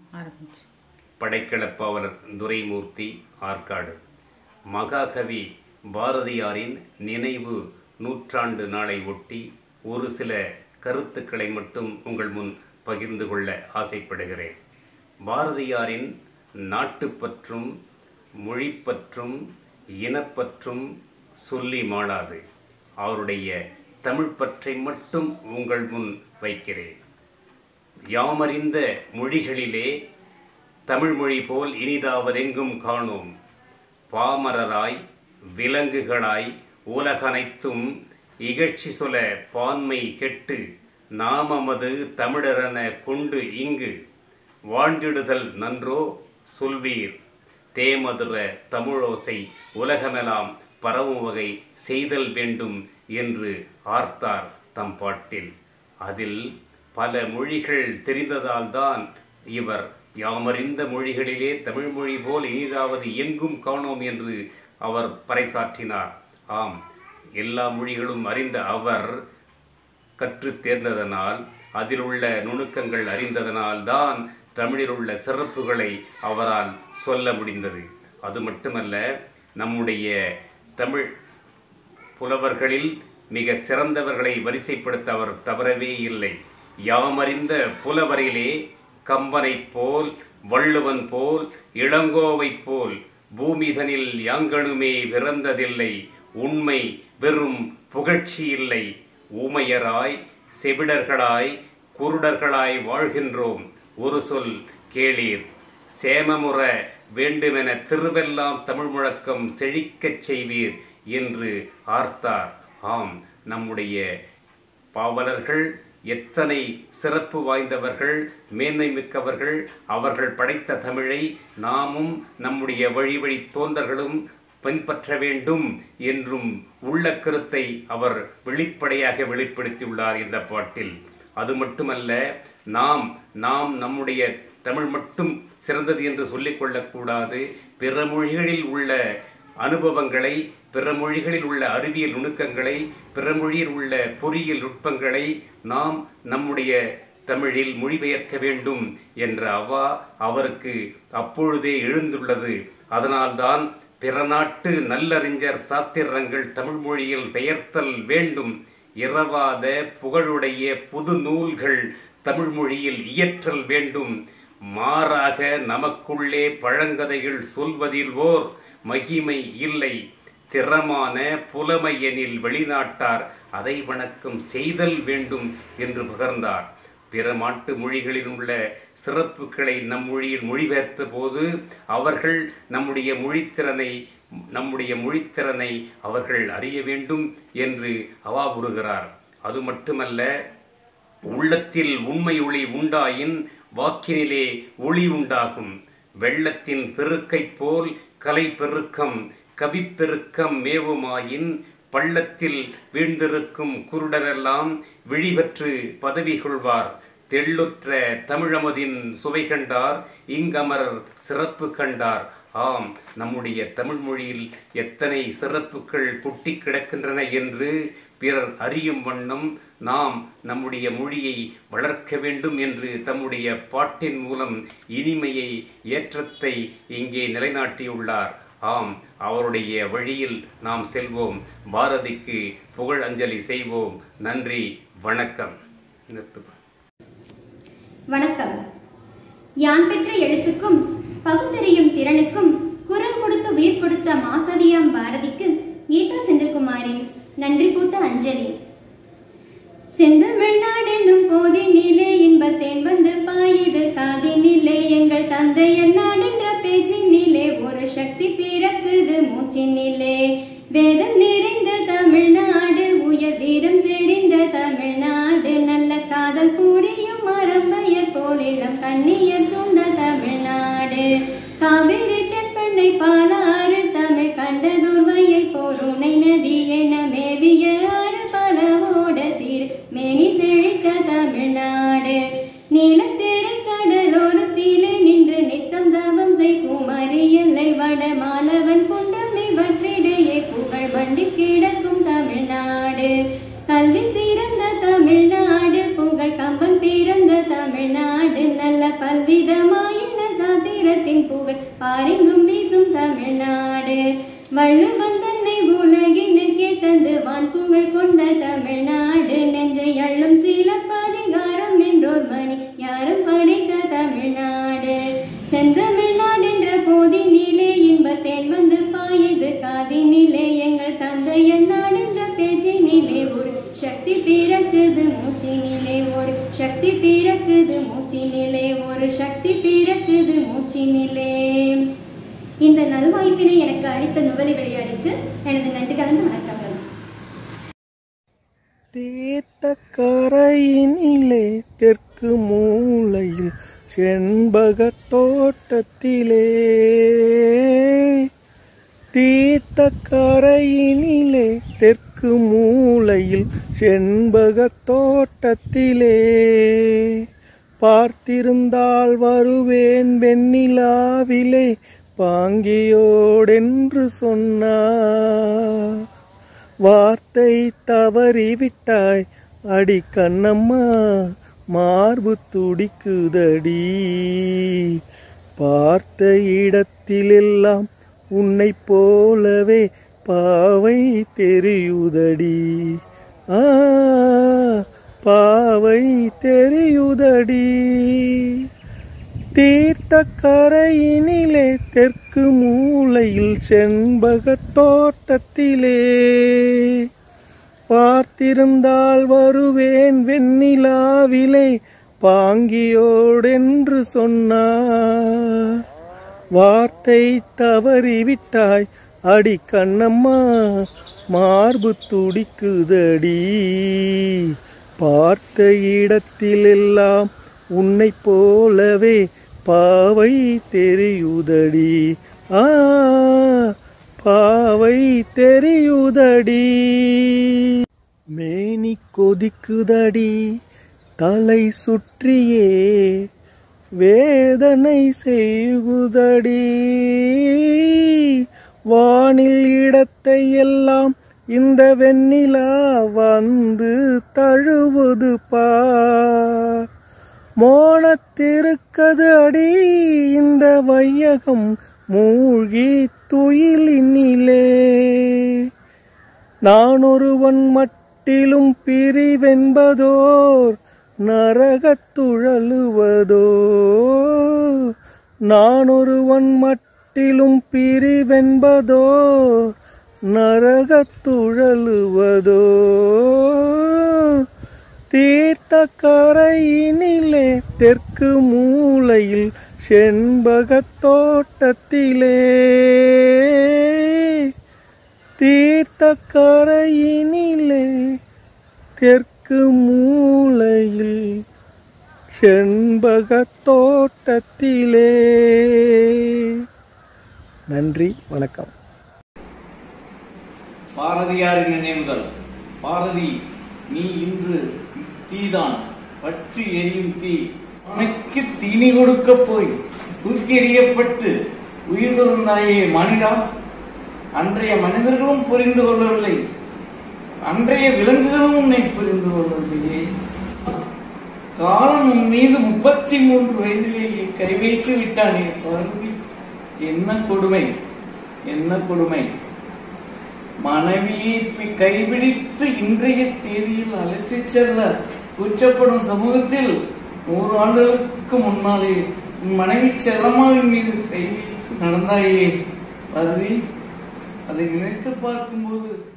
ஆரம்பிச்சு படைக்கலப்பாவலர் துரைமூர்த்தி ஆற்காடு மகாகவி பாரதியாரின் நினைவு நூற்றாண்டு நாளை ஒட்டி ஒரு சில கருத்துக்களை மட்டும் உங்கள் முன் பகிர்ந்து கொள்ள ஆசைப்படுகிறேன் பாரதியாரின் நாட்டுப்பற்றும் மொழிப்பற்றும் இனப்பற்றும் சொல்லி மாளாது அவருடைய தமிழ் பற்றை மட்டும் உங்கள் முன் வைக்கிறேன் யாமறிந்த மொழிகளிலே தமிழ் மொழி போல் இனிதாவதெங்கும் காணோம் பாமரராய் விலங்குகளாய் உலகனைத்தும் இகழ்ச்சி சொல பான்மை கெட்டு நாமமது தமிழரென கொண்டு இங்கு வாழ்ந்திடுதல் நன்றோ சொல்வீர் தேமதுர தமிழோசை உலகமெல்லாம் பரவும் வகை செய்தல் வேண்டும் என்று ஆர்த்தார் தம் பாட்டில் அதில் பல மொழிகள் தெரிந்ததால்தான் இவர் யாமறிந்த மொழிகளிலே தமிழ் மொழி போல் இனிதாவது எங்கும் காணோம் என்று அவர் பறைசாற்றினார் ஆம் எல்லா மொழிகளும் அறிந்த அவர் கற்றுத் தேர்ந்ததனால் அதில் உள்ள நுணுக்கங்கள் அறிந்ததனால் தான் தமிழில் உள்ள சிறப்புகளை அவரால் சொல்ல முடிந்தது அது மட்டுமல்ல நம்முடைய தமிழ் புலவர்களில் மிக சிறந்தவர்களை வரிசைப்படுத்த அவர் தவறவே இல்லை யாமறிந்த புலவரிலே கம்பனைப் போல் வள்ளுவன் போல் இளங்கோவைப் போல் பூமிதனில் யாங்கணுமே பிறந்ததில்லை உண்மை வெறும் புகழ்ச்சி இல்லை ஊமையராய் செவிடர்களாய் குருடர்களாய் வாழ்கின்றோம் ஒரு சொல் கேளீர் சேமமுற வேண்டுமென திருவெல்லாம் தமிழ் முழக்கம் செழிக்கச் செய்வீர் என்று ஆர்த்தார் ஆம் நம்முடைய பாவலர்கள் எத்தனை சிறப்பு வாய்ந்தவர்கள் மேன்மை மிக்கவர்கள் அவர்கள் படைத்த தமிழை நாமும் நம்முடைய வழி வழி தோன்றர்களும் பின்பற்ற வேண்டும் என்றும் உள்ள கருத்தை அவர் வெளிப்படையாக வெளிப்படுத்தியுள்ளார் இந்த பாட்டில் அது மட்டுமல்ல நாம் நாம் நம்முடைய தமிழ் மட்டும் சிறந்தது என்று சொல்லிக்கொள்ளக்கூடாது பிற மொழிகளில் உள்ள அனுபவங்களை பிற மொழிகளில் உள்ள அறிவியல் நுணுக்கங்களை பிற மொழியில் உள்ள பொறியியல் நுட்பங்களை நாம் நம்முடைய தமிழில் மொழிபெயர்க்க வேண்டும் என்ற அவா அவருக்கு அப்பொழுதே எழுந்துள்ளது அதனால்தான் பிற நாட்டு நல்லறிஞர் சாத்திரங்கள் தமிழ் மொழியில் பெயர்த்தல் வேண்டும் இரவாத புகழுடைய புது நூல்கள் தமிழ் மொழியில் இயற்றல் வேண்டும் மாறாக நமக்குள்ளே பழங்கதைகள் சொல்வதில் ஓர் மகிமை இல்லை திறமான புலமையெனில் வெளிநாட்டார் அதை வணக்கம் செய்தல் வேண்டும் என்று பகர்ந்தார் பிற மாட்டு மொழிகளில் உள்ள சிறப்புகளை நம் மொழியில் மொழிபெயர்த்த போது அவர்கள் நம்முடைய மொழித்திறனை நம்முடைய மொழித்திறனை அவர்கள் அறிய வேண்டும் என்று அவாவுறுகிறார் அது மட்டுமல்ல உள்ளத்தில் உண்மை ஒளி உண்டாயின் வாக்கினிலே ஒளி உண்டாகும் வெள்ளத்தின் பெருக்கைப் போல் கலை பெருக்கம் கவிப்பெருக்கம் மேவுமாயின் பள்ளத்தில் வீழ்ந்திருக்கும் குருடரெல்லாம் விழிபெற்று பதவி கொள்வார் தெள்ளுற்ற தமிழமதின் சுவை கண்டார் இங்கமரர் சிறப்பு கண்டார் ஆம் நம்முடைய தமிழ் மொழியில் எத்தனை சிறப்புகள் கொட்டி கிடக்கின்றன என்று பிறர் அறியும் வண்ணம் நாம் நம்முடைய மொழியை வளர்க்க வேண்டும் என்று தம்முடைய பாட்டின் மூலம் இனிமையை ஏற்றத்தை இங்கே நிலைநாட்டியுள்ளார் ஆம் அவருடைய வழியில் நாம் செல்வோம் பாரதிக்கு புகழ் அஞ்சலி செய்வோம் நன்றி வணக்கம் நிறுத்துப்பா வணக்கம் யான் பெற்ற எழுத்துக்கும் பகுத்தறியும் திறனுக்கும் குரல் கொடுத்து உயிர் கொடுத்த மாகவியாம் பாரதிக்கு கீதா செந்தில்குமாரின் நன்றி பூத்த அஞ்சலி செந்தமிழ்நாடு என்னும் போதினிலே இன்பத்தேன் வந்து பாயுது காதினிலே எங்கள் தந்தையர் நாடென்ற பேச்சினிலே ஒரு சக்தி பிறக்குது மூச்சினிலே வேதம் நிறைந்த தமிழ்நாடு உயர் வீரம் செறிந்த தமிழ்நாடு நல்ல காதல் புரியும் மரம்பையர் போலிடம் கண்ணியர் சொன்ன தமிழ்நாடு காவிரி தென்பெண்ணை பாலாறு தமிழ் கண்டதுர்வையை போருணை நதி என மேவிய ஆறு பலவோட தீர் மேனி செழித்த தமிழ்நாடு நீலத்திரை கடலோரத்திலே நின்று நித்தம் தவம் செய் குமரி எல்லை வட மாலவன் குன்றம் இவற்றிடையே புகழ் வண்டி கிடக்கும் தமிழ்நாடு கல்வி சிறந்த தமிழ்நாடு புகழ் கம்பன் பிறந்த தமிழ்நாடு நல்ல பல்விதமாய வீரத்தின் புகழ் பாரெங்கும் வீசும் தமிழ்நாடு வள்ளுவன் தன்னை உலகினுக்கே தந்து வான் புகழ் கொண்ட தமிழ்நாடு நெஞ்சை அள்ளும் சீலப்பதிகாரம் என்றோர் மணி யாரும் படைத்த தமிழ்நாடு செந்தமிழ்நாடு என்ற போதினிலே இன்பத்தேன் வந்து பாயுது காதினிலே எங்கள் தந்தையன் நாடென்ற பேச்சினிலே ஒரு சக்தி பிறக்குது மூச்சினிலே ஒரு சக்தி பிறக்குது மூச்சினிலே ஒரு சக்தி பிறக்குது மூச்சினிலே இந்த நல்வாய்ப்பினை எனக்கு அளித்த நுவலி விளையாடிக்கு எனது நன்றி கலந்த வணக்கங்கள் தீர்த்த கரையினிலே தெற்கு மூலையில் செண்பக தோட்டத்திலே தீர்த்த கரையினிலே தெற்கு மூலையில் செண்பக தோட்டத்திலே பார்த்திருந்தால் வருவேன் வெண்ணிலாவிலே பாங்கியோடென்று சொன்னார் வார்த்தை தவறிவிட்டாய் அடி கண்ணம்மா மார்பு துடிக்குதடி பார்த்த இடத்திலெல்லாம் உன்னை போலவே பாவை தெரியுதடி ஆ பாவை தெரியுதடி தீர்த்த கரையினிலே தெற்கு மூலையில் செண்பக தோட்டத்திலே பார்த்திருந்தால் வருவேன் வெண்ணிலாவிலே பாங்கியோடென்று சொன்னார் வார்த்தை தவறிவிட்டாய் அடி கண்ணம்மா மார்பு துடிக்குதடி பார்த்த இடத்திலெல்லாம் உன்னை போலவே பாவை தெரியுதடி ஆ பாவை தெரியுதடி மேனி கொதிக்குதடி தலை சுற்றியே வேதனை செய்குதடி வானில் இடத்தை எல்லாம் இந்த வெண்ணிலா வந்து தழுவுது பார் மோனத்திருக்கது அடி இந்த வையகம் மூழ்கி துயிலினிலே நான் ஒருவன் மட்டிலும் பிரிவென்பதோர் நரகத்துழலுவதோ நான் ஒருவன் மட்டிலும் பிரிவென்பதோ நரகத்துழலுவதோ தீர்த்த கரையினிலே தெற்கு மூலையில் செண்பகத் தோட்டத்திலே தீர்த்த கரையினிலே தெற்கு மூலையில் செண்பகத் தோட்டத்திலே நன்றி வணக்கம் பாரதியாரின் நினைவுகள் பாரதி நீ இன்று தீதான் பற்றி எரியும் தீ உனக்கு தீனி கொடுக்க போய் தூக்கி எறியப்பட்டு உயிர் துறந்தாயே மனிதா அன்றைய மனிதர்களும் புரிந்து கொள்ளவில்லை அன்றைய விலங்குகளும் உன்னை புரிந்து கொள்ளவில்லையே காலம் உன் மீது முப்பத்தி மூன்று வயதிலேயே கை வைத்து விட்டானே பாரதி என்ன கொடுமை என்ன கொடுமை மனைவியை பி- கைபிடித்து இன்றைய தேதியில் அழைத்துச் செல்ல கூச்சப்படும் சமூகத்தில் நூறு ஆண்டுகளுக்கு முன்னாலே உன் மனைவி செல்லம்மாவின் மீது கை வைத்து நடந்தாயே பாரதி அதை நினைத்து பார்க்கும்போது